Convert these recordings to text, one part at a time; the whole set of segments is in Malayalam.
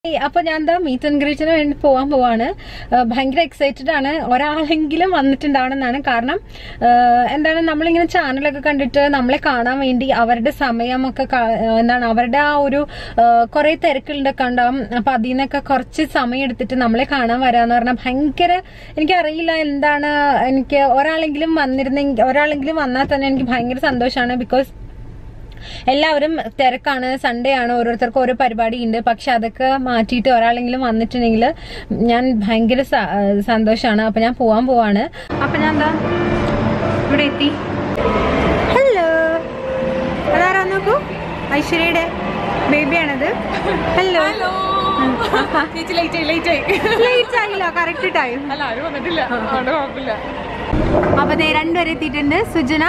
ഏയ് അപ്പൊ ഞാൻ എന്താ മീറ്റ് ആൻഡ് ഗ്രീറ്റിന് വേണ്ടി പോകാൻ പോവാണ് ആ, ഭയങ്കര എക്സൈറ്റഡ് ആണ് ഒരാളെങ്കിലും വന്നിട്ടുണ്ടാവണമെന്നാണ് കാരണം ആ, എന്താണ് നമ്മളിങ്ങനെ ചാനലൊക്കെ കണ്ടിട്ട് നമ്മളെ കാണാൻ വേണ്ടി അവരുടെ സമയമൊക്കെ ക- ആ, എന്താണ് അവരുടെ ആ ഒരു കുറെ തിരക്കുകളൊക്കെ ഉണ്ടാവും അപ്പൊ അതിൽ നിന്നൊക്കെ കുറച്ച് സമയം എടുത്തിട്ട് നമ്മളെ കാണാൻ വരാന്ന് പറഞ്ഞാൽ ഭയങ്കര എനിക്കറിയില്ല എന്താണ് എനിക്ക് ഒരാളെങ്കിലും വന്നിരുന്നെങ്കിൽ ഒരാളെങ്കിലും വന്നാൽ തന്നെ എനിക്ക് ഭയങ്കര സന്തോഷമാണ് ബിക്കോസ് എല്ലാവരും തിരക്കാണ് സൺഡേ ആണ് ഓരോരുത്തർക്കും ഓരോ പരിപാടി ഉണ്ട് പക്ഷെ അതൊക്കെ മാറ്റിയിട്ട് ഒരാളെങ്കിലും വന്നിട്ടുണ്ടെങ്കിൽ ഞാൻ ഭയങ്കര സന്തോഷമാണ് അപ്പൊ ഞാൻ പോവാൻ പോവാണ് അപ്പൊ ഞാൻ എന്താ ഇവിടെ എത്തി ഹലോ അതാരാ നോക്കൂ ഐശ്വര്യയുടെ ബേബിയാണത് ഹലോ ചേച്ചി ലേറ്റ് ആയി ലേറ്റ് ആയി ലേറ്റ് ആയില്ല കറക്റ്റ് ടൈം അല്ല ആരും വന്നിട്ടില്ല അതുകൊണ്ട് കുഴപ്പമില്ല അപ്പൊ ദേ രണ്ടുപേരെ എത്തിയിട്ടുണ്ട് സുജന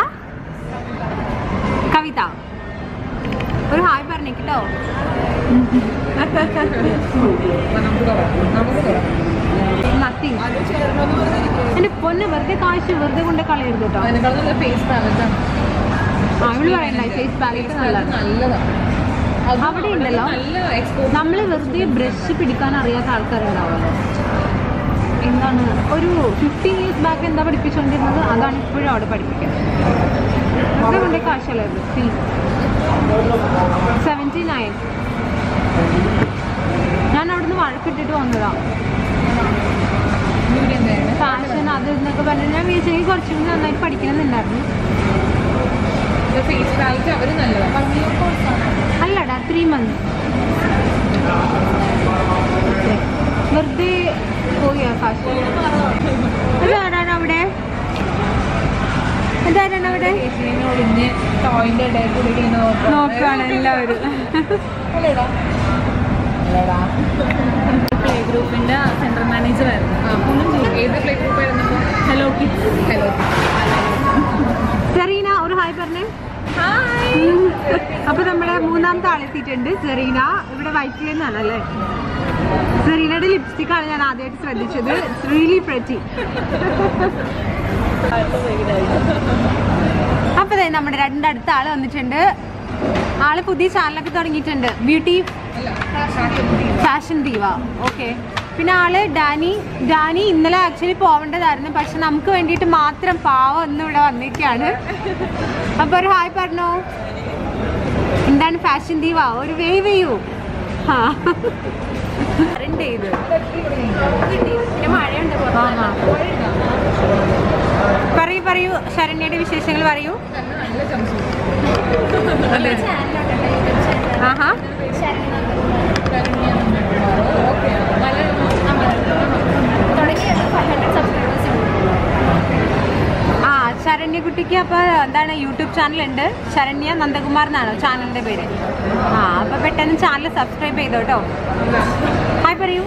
കവിത ഒരു ഹായ് പറഞ്ഞു കേട്ടോ നത്തിങ് എന്റെ പൊന്ന് വെറുതെ കാശ് വെറുതെ കൊണ്ട് കളയരുത് കേട്ടോ അതിനേക്കാൾ നല്ല ഫേസ് ബാലൻസ് ആണ് ആ, അവള് പറയണ്ട ഫേസ് ബാലൻസ് നല്ലതാണ് നല്ലതാണ് അത് അവിടെ ഉണ്ടല്ലോ നല്ല എക്സ്പോ നമ്മൾ വെറുതെ ബ്രഷ് പിടിക്കാൻ അറിയാത്ത ആൾക്കാരുണ്ടാവുമല്ലോ എന്താണ് ഒരു ഫിഫ്റ്റീൻ ഇയേഴ്സ് ബാക്ക് എന്താ പഠിപ്പിച്ചുകൊണ്ടിരുന്നത് അതാണ് ഇപ്പോഴും അവിടെ പഠിപ്പിക്കുന്നത് വെറുതെ കൊണ്ടേ കാശല്ലായിരുന്നു ഫീസ് സെവൻറ്റി നയൻ ഞാൻ അവിടുന്ന് വഴക്കിട്ടിട്ട് വന്നതാ ഫാഷൻ അത് എന്നൊക്കെ പറഞ്ഞിട്ട് ഞാൻ വിചാരിച്ചെങ്കിൽ കുറച്ചും കൂടി നന്നായിട്ട് പഠിക്കണമെന്നുണ്ടായിരുന്നു ഫേസ് ബാലൻസ് അവര് നല്ലതാണ് അല്ലടാ ത്രീ മന്ത് വെറുതെ പോയി ആ കാശ് ഇതാരാണ് അവിടെ ഇതാരാണ് അവിടെ ചേച്ചിനെ ഒളിഞ്ഞ് ടോയിന്റെ ഇടയിൽ കൂടി ഇങ്ങനെ നോക്കാം. നോക്കുകയാണ് എല്ലാവരും അല്ലേടാ? അല്ലേടാ? പ്ലേ ഗ്രൂപ്പിന്റെ സെൻട്രൽ മാനേജർ ആയിരുന്നു ആ. ഏത് പ്ലേ ഗ്രൂപ്പ് ആയിരുന്നു ഹലോ കിഡ്സ് ഹലോ സെറീന ഒരു ഹായ് പറഞ്ഞേ അപ്പൊ നമ്മുടെ മൂന്നാമത്തെ ആളെത്തിയിട്ടുണ്ട് സെറീന ഇവിടെ വൈറ്റിൽ നിന്നാണ് അല്ലേ സെറീനയുടെ ലിപ്സ്റ്റിക് ആണ് ഞാൻ ആദ്യമായിട്ട് ശ്രദ്ധിച്ചത് ഇറ്റ്സ് റിയലി പ്രറ്റി അപ്പൊ ദേ നമ്മുടെ രണ്ടടുത്ത ആള് വന്നിട്ടുണ്ട് ആള് പുതിയ ചാനലൊക്കെ തുടങ്ങിയിട്ടുണ്ട് ബ്യൂട്ടി ഫാഷൻ ദീവ ഓക്കെ പിന്നെ ആള് ഡാനി ഡാനി ഇന്നലെ ആക്ച്വലി പോവേണ്ടതായിരുന്നു പക്ഷെ നമുക്ക് വേണ്ടിയിട്ട് മാത്രം പാവം ഇന്ന് ഇവിടെ വന്നിരിക്കുകയാണ് അപ്പൊ ഒരു ഹായ് പറഞ്ഞോ എന്താണ് ഫാഷൻ ദീവ ഒരു വേവ് ചെയ്യൂ ആ കറണ്ട് ചെയ്ത് പിന്നെ മഴയുണ്ട് പറയൂ പറയൂ ശരണ്യയുടെ വിശേഷങ്ങൾ പറയൂ ആഹാ ആ ശരണ്യകുട്ടിക്ക് അപ്പൊ എന്താണ് യൂട്യൂബ് ചാനൽ ഉണ്ട് ശരണ്യ നന്ദകുമാർ എന്നാണോ ചാനലിന്റെ പേര് ആ അപ്പൊ പെട്ടെന്ന് ചാനൽ സബ്സ്ക്രൈബ് ചെയ്തോ കേട്ടോ ഹായ് പറയൂ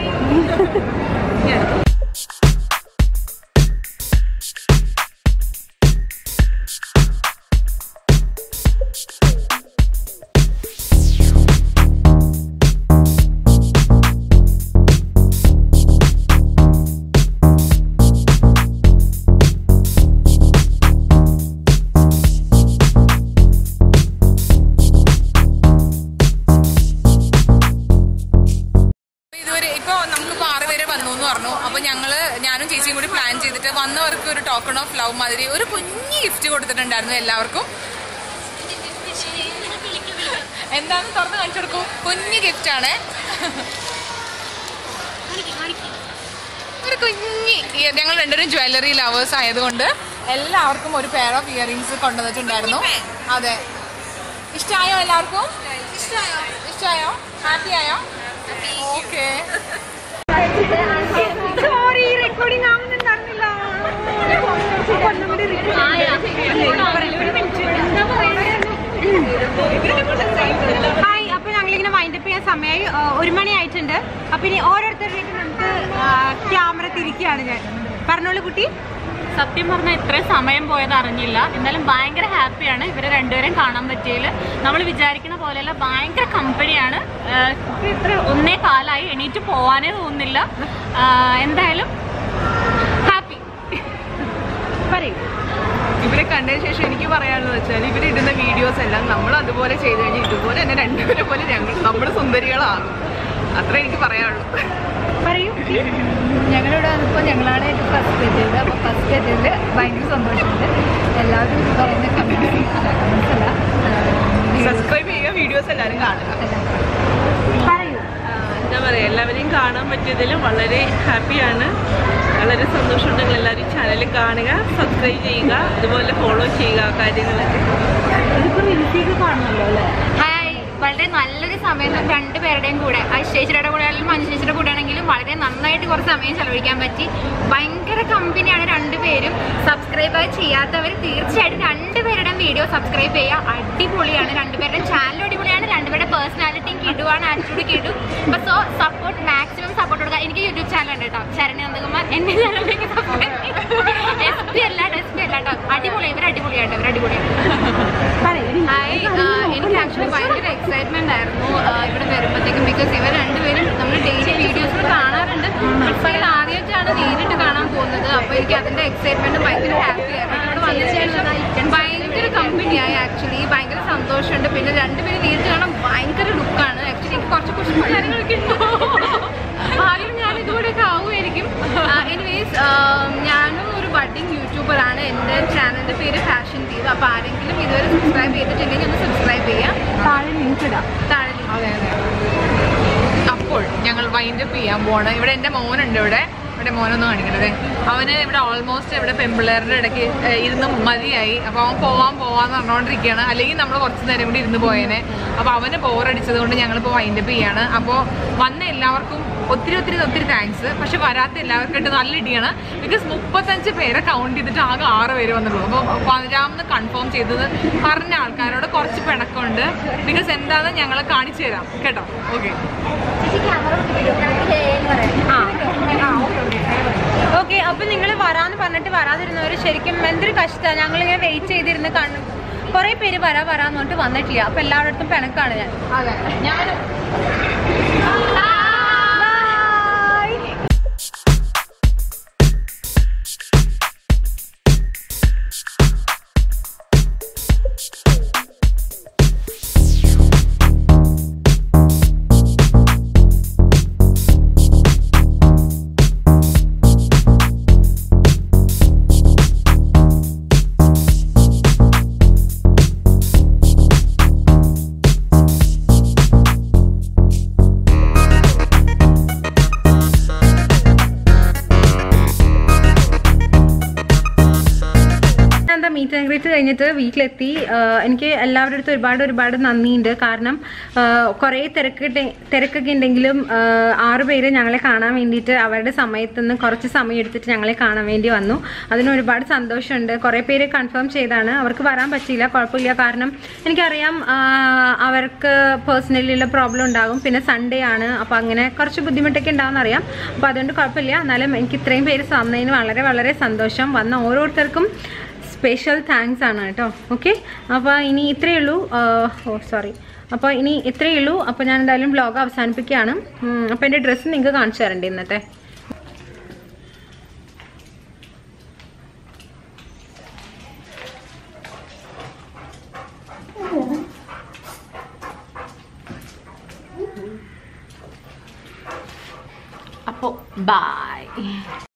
ഇതുവരെ ഇപ്പൊ നമുക്കിപ്പോ ആറ് പേര് വന്നു എന്ന് പറഞ്ഞു അപ്പൊ ഞങ്ങള് ഞാനും ചേച്ചിയും കൂടി പ്ലാൻ ചെയ്തിട്ട് വന്നവർക്ക് ഒരു ടോക്കൺ ഓഫ് ലവ് മാതിരി ഒരു കുഞ്ഞു ഗിഫ്റ്റ് കൊടുത്തിട്ടുണ്ടായിരുന്നു എല്ലാവർക്കും എന്താന്ന് തുറന്ന് കാണിച്ചു കൊടുക്കൂ കുഞ്ഞു ഗിഫ്റ്റ് ആണ് ഒരു കുഞ്ഞി ഇയ- ഞങ്ങൾ രണ്ടുപേരും ജ്വല്ലറി ലവേഴ്സ് ആയതുകൊണ്ട് എല്ലാവർക്കും ഒരു പെയർ ഓഫ് ഇയറിംഗ്സ് കൊണ്ടുവന്നിട്ടുണ്ടായിരുന്നു അതെ ഇഷ്ടമായോ എല്ലാവർക്കും ഇഷ്ടമായോ ഇഷ്ടമായോ ഹാപ്പി ആയോ ഓക്കെ സോറി റെക്കോർഡിംഗ് ആവുന്നുണ്ടായിരുന്നില്ല ഹായ് അപ്പൊ ഞങ്ങളിങ്ങനെ വൈൻഡപ്പ് ചെയ്യാൻ സമയമായി ആ, ഒരു മണി ആയിട്ടുണ്ട് അപ്പൊ ഇനി ഓരോരുത്തരുടെയും നമുക്ക് ക്യാമറ തിരിക്കുകയാണ് ഞാൻ പറഞ്ഞോളൂ കുട്ടി സത്യം പറഞ്ഞാൽ ഇത്രയും സമയം പോയത് അറിഞ്ഞില്ല എന്നാലും ഭയങ്കര ഹാപ്പിയാണ് ഇവരെ രണ്ടുപേരും കാണാൻ പറ്റിയതിൽ നമ്മൾ വിചാരിക്കുന്ന പോലെയല്ല ഭയങ്കര കമ്പനിയാണ് ഇപ്പം ഇത്ര ഒന്നേ കാലായി എണീറ്റ് പോവാനേ തോന്നുന്നില്ല ആഹ് എന്തായാലും ഹാപ്പി പറയൂ ഇവരെ കണ്ടതിന് ശേഷം എനിക്ക് പറയാനുള്ളത് വെച്ചാൽ ഇവരിടുന്ന വീഡിയോസ് എല്ലാം നമ്മൾ അതുപോലെ ചെയ്തു കഴിഞ്ഞാൽ ഇതുപോലെ തന്നെ രണ്ടുപേരെ പോലെ ഞങ്ങൾ നമ്മുടെ സുന്ദരികളാകും അത്ര എനിക്ക് പറയാനുള്ളൂ പറയൂ ഞങ്ങളിവിടെ വന്നപ്പോൾ ഞങ്ങളാണ് ഫസ്റ്റ് എത്തിയത് അപ്പോൾ ഫസ്റ്റ് എത്തിയതിൽ ഭയങ്കര സന്തോഷമുണ്ട് എല്ലാവരും പറയുന്ന കമൻസ് കമൻസ് അല്ല സബ്സ്ക്രൈബ് ചെയ്യുക വീഡിയോസ് എല്ലാവരും കാണുക പറയൂ എന്താ പറയുക എല്ലാവരെയും കാണാൻ പറ്റിയതിൽ വളരെ ഹാപ്പിയാണ് വളരെ സന്തോഷമുണ്ടെങ്കിൽ എല്ലാവരും ചാനൽ കാണുക സബ്സ്ക്രൈബ് ചെയ്യുക അതുപോലെ ഫോളോ ചെയ്യുക കാര്യങ്ങളൊക്കെ ഇതിപ്പോ റിവ്യൂസ് കാണുമല്ലോ അല്ലേ ഹായ് വളരെ നല്ലൊരു സമയം രണ്ടുപേരുടെയും കൂടെ അശേഷിയുടെ കൂടെ ആണെങ്കിലും മനുഷ്യയുടെ കൂടെ ആണെങ്കിലും വളരെ നന്നായിട്ട് കുറച്ച് സമയം ചെലവഴിക്കാൻ പറ്റി ഭയങ്കര കമ്പനിയാണ് രണ്ടുപേരും സബ്സ്ക്രൈബ് ചെയ്യാത്തവർ തീർച്ചയായിട്ടും രണ്ടുപേരുടെയും വീഡിയോ സബ്സ്ക്രൈബ് ചെയ്യുക അടിപൊളിയാണ് രണ്ടുപേരുടെയും ചാനൽ അടിപൊളിയാണ് രണ്ടുപേരുടെ പേഴ്സണാലിറ്റിയും കിടുവാണ് ആറ്റിറ്റ്യൂഡ് കിടു അപ്പോൾ സോ സപ്പോർട്ട് മാക്സിമം സപ്പോർട്ട് കൊടുക്കുക എനിക്ക് യൂട്യൂബ് ചാനൽ ഉണ്ട് കേട്ടോ ശരണി നന്ദകുമാർ എൻ്റെ ചാനലിലേക്ക് സബ്സ്ക്രൈബ് എസ് പി അല്ല എസ് പി അല്ല കേട്ടോ അടിപൊളി ഇവർ അടിപൊളിയായിട്ട് ഇവർ അടിപൊളിയാണ് ഹായ് എനിക്ക് ആക്ച്വലി ഭയങ്കര എക്സൈറ്റ്മെന്റ് ആയിരുന്നു ആ, ഇവിടെ വരുമ്പോഴത്തേക്കും ബിക്കോസ് ഇവർ രണ്ടുപേരും നമ്മൾ ഡെയിലി വീഡിയോസിൽ കാണാറുണ്ട് പക്ഷേ ഇത് ആദ്യമായിട്ടാണ് നേരിട്ട് കാണാൻ പോകുന്നത് അപ്പോൾ എനിക്ക് അതിന്റെ എക്സൈറ്റ്മെന്റ് ഭയങ്കര ഹാപ്പി ആയിരുന്നു ഇവിടെ വന്ന ശേഷം ഭയങ്കര കമ്പനിയായി ആക്ച്വലി ഭയങ്കര സന്തോഷമുണ്ട് പിന്നെ രണ്ടുപേരും നേരിട്ട് കാണാൻ ഭയങ്കര ലുക്കാണ് ആക്ച്വലി എനിക്ക് കുറച്ച് കുശുമ്പ് കാര്യങ്ങളൊക്കെ ഉണ്ട് ഭാവിയിൽ ഞാൻ ഇതുകൂടെയൊക്കെ ആവുമായിരിക്കും എനിവേസ് ഞാനും ഒരു ബഡിങ് യൂട്യൂബറാണ് എൻ്റെ ചാനലിൻ്റെ പേര് ഫാഷൻ ദീപ് അപ്പോൾ ആരെങ്കിലും ഇതുവരെ സബ്സ്ക്രൈബ് ചെയ്തിട്ടുണ്ടെങ്കിൽ ഒന്ന് സബ്സ്ക്രൈബ് ചെയ്യാം താഴെ ലിങ്ക് ഇടാം താഴെ link അതെ അതെ അപ്പോൾ ഞങ്ങൾ വൈൻഡപ്പ് ചെയ്യാൻ പോവാണ് ഇവിടെ എൻ്റെ മോനുണ്ട് ഇവിടെ ഇവിടെ മോനൊന്നും കാണിക്കണതേ അവന് ഇവിടെ ഓൾമോസ്റ്റ് ഇവിടെ പെമ്പിള്ളേരുടെ ഇടയ്ക്ക് ഏഹ്, ഇരുന്ന് മതിയായി അപ്പോൾ അവൻ പോവാൻ പോവാന്ന് പറഞ്ഞുകൊണ്ടിരിക്കുകയാണ് അല്ലെങ്കിൽ നമ്മൾ കുറച്ച് നേരം കൂടി ഇരുന്ന് പോയേനെ അപ്പോൾ അവന് ബോറടിച്ചത് കൊണ്ട് ഞങ്ങളിപ്പോൾ വൈൻഡപ്പ് ചെയ്യാണ് അപ്പോൾ വന്ന എല്ലാവർക്കും ഒത്തിരി ഒത്തിരി ഒത്തിരി താങ്ക്സ് പക്ഷെ വരാത്ത എല്ലാവർക്കായിട്ട് നല്ല ഇടിയാണ് ബിക്കോസ് മുപ്പത്തഞ്ച് പേരെ കൗണ്ട് ചെയ്തിട്ട് ആകെ ആറ് പേര് വന്നുള്ളൂ അപ്പോൾ പതിനാമെന്ന് കൺഫേം ചെയ്തത് പറഞ്ഞ ആൾക്കാരോട് കുറച്ച് പിണക്കമുണ്ട് ബിക്കോസ് എന്താണെന്ന് ഞങ്ങൾ കാണിച്ചു തരാം കേട്ടോ ഓക്കെ ഓക്കെ അപ്പൊ നിങ്ങൾ വരാന്ന് പറഞ്ഞിട്ട് വരാതിരുന്നവർ ശരിക്കും എന്തൊരു കഷ്ടമാണ് ഞങ്ങൾ ഇങ്ങനെ വെയിറ്റ് ചെയ്തിരുന്ന് കണ്ണു കുറെ പേര് വരാ വരാന്ന് പറഞ്ഞിട്ട് വന്നിട്ടില്ല അപ്പൊ എല്ലാവരുടെ അടുത്തും പിണക്കാണ് ഞാൻ അതെ ഞാൻ എന്താ മീറ്റ് ആൻഡ് ഗ്രീറ്റ് കഴിഞ്ഞിട്ട് വീട്ടിലെത്തി ആഹ് എനിക്ക് എല്ലാവരുടെ അടുത്തും ഒരുപാട് ഒരുപാട് നന്ദിയുണ്ട് കാരണം ആഹ് കുറേ തിരക്ക് തിരക്കൊക്കെ ഉണ്ടെങ്കിലും ആഹ് ആറ് പേര് ഞങ്ങളെ കാണാൻ വേണ്ടിയിട്ട് അവരുടെ സമയത്ത് നിന്ന് കുറച്ച് സമയം എടുത്തിട്ട് ഞങ്ങളെ കാണാൻ വേണ്ടി വന്നു അതിന് ഒരുപാട് സന്തോഷമുണ്ട് കുറേ പേര് കൺഫേം ചെയ്താണ് അവർക്ക് വരാൻ പറ്റിയില്ല കുഴപ്പമില്ല കാരണം എനിക്കറിയാം ആഹ് അവർക്ക് പേഴ്സണലി ഉള്ള പ്രോബ്ലം ഉണ്ടാകും പിന്നെ സൺഡേ ആണ് അപ്പോൾ അങ്ങനെ കുറച്ച് ബുദ്ധിമുട്ടൊക്കെ ഉണ്ടാകുമെന്ന് അറിയാം അപ്പോൾ അതുകൊണ്ട് കുഴപ്പമില്ല എന്നാലും എനിക്ക് ഇത്രയും പേര് തന്നതിന് വളരെ വളരെ സന്തോഷം വന്ന ഓരോരുത്തർക്കും സ്പെഷ്യൽ താങ്ക്സ് ആണ് കേട്ടോ ഓക്കെ അപ്പോൾ ഇനി ഇത്രയേ ഉള്ളൂ ഓ സോറി അപ്പോൾ ഇനി ഇത്രയേ ഉള്ളൂ അപ്പോൾ ഞാൻ എന്തായാലും വ്ലോഗ് അവസാനിപ്പിക്കുകയാണ് ഉം, അപ്പോൾ എൻ്റെ ഡ്രസ്സ് നിങ്ങൾക്ക് കാണിച്ചു തരണ്ടേ ഇന്നത്തെ അപ്പോൾ ബൈ